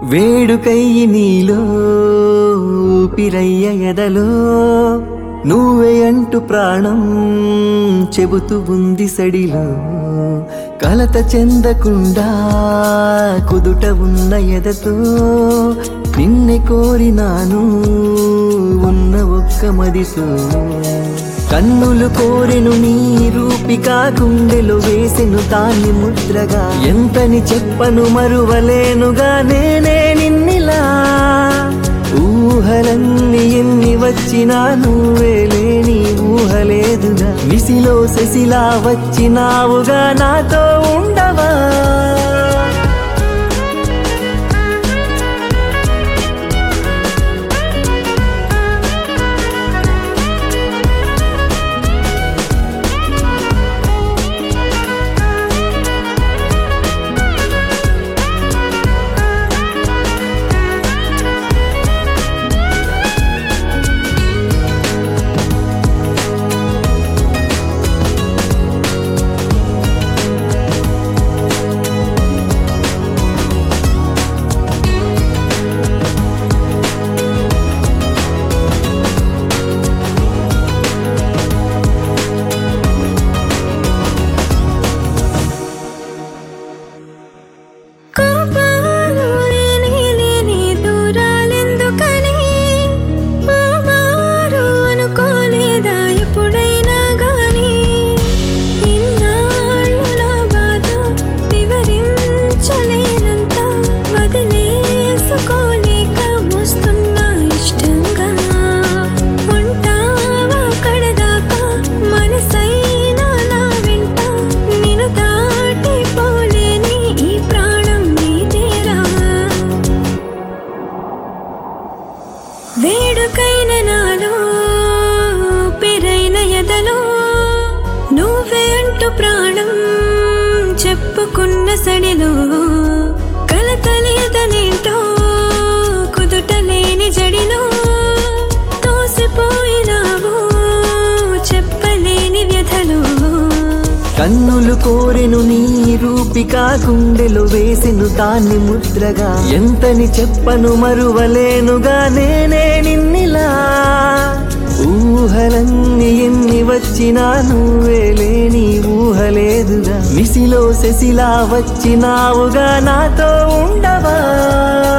వేడుకయ్యి నీలో ఊపిరయ్య ఎదలో నువ్వే అంటూ ప్రాణం చెబుతూ ఉంది సడిలో కలత చెందకుండా కుదుట ఉన్న ఎదతో నిన్నే కోరినాను ఉన్న ఒక్క మదితో కన్నులు కోరెను నీ రూపిక గుండెలు వేసెను దాన్ని ముద్రగా ఎంతని చెప్పను మరువలేనుగా నేనే నిన్నిలా ఊహలన్నీ ఎన్ని వచ్చినా నువ్వే లేని ఊహలేదుగా విసిలో శశిలా వచ్చినావుగా నాతో ఉండవా కోపాలు లేని లేని దూరాలెందుకని మామారు అనుకోలేదా ఎప్పుడైనా గాని ఇన్నాళ్ళు నా బాధ వివరించలేనంత వదిలేసుకోలేక మోస్తున్నా ఇష్టంగా ఉంటావా కడదాకా మనసైనా నా వెంట నిన్ను దాటిపోలేని ఈ ప్రాణం నీదేరా వేడుకైన నాలో పెరైన ఎదలో నువ్వే అంటూ ప్రాణం చెప్పుకున్న సడిలో కలతలేదనేంటో కుదుట లేని జడిలో తోసిపోయినావు చెప్పలేని వ్యధలో కన్నులు కోరెను నీ రూపిక గుండెలు వేసెను దాన్ని ముద్రగా ఎంతని చెప్పను మరువలేనుగా నేనే నిన్నిలా ఊహలన్నీ ఎన్ని వచ్చినా నువ్వే లేని ఊహలేదుగా విసిలో శశిలా వచ్చినావుగా నాతో ఉండవా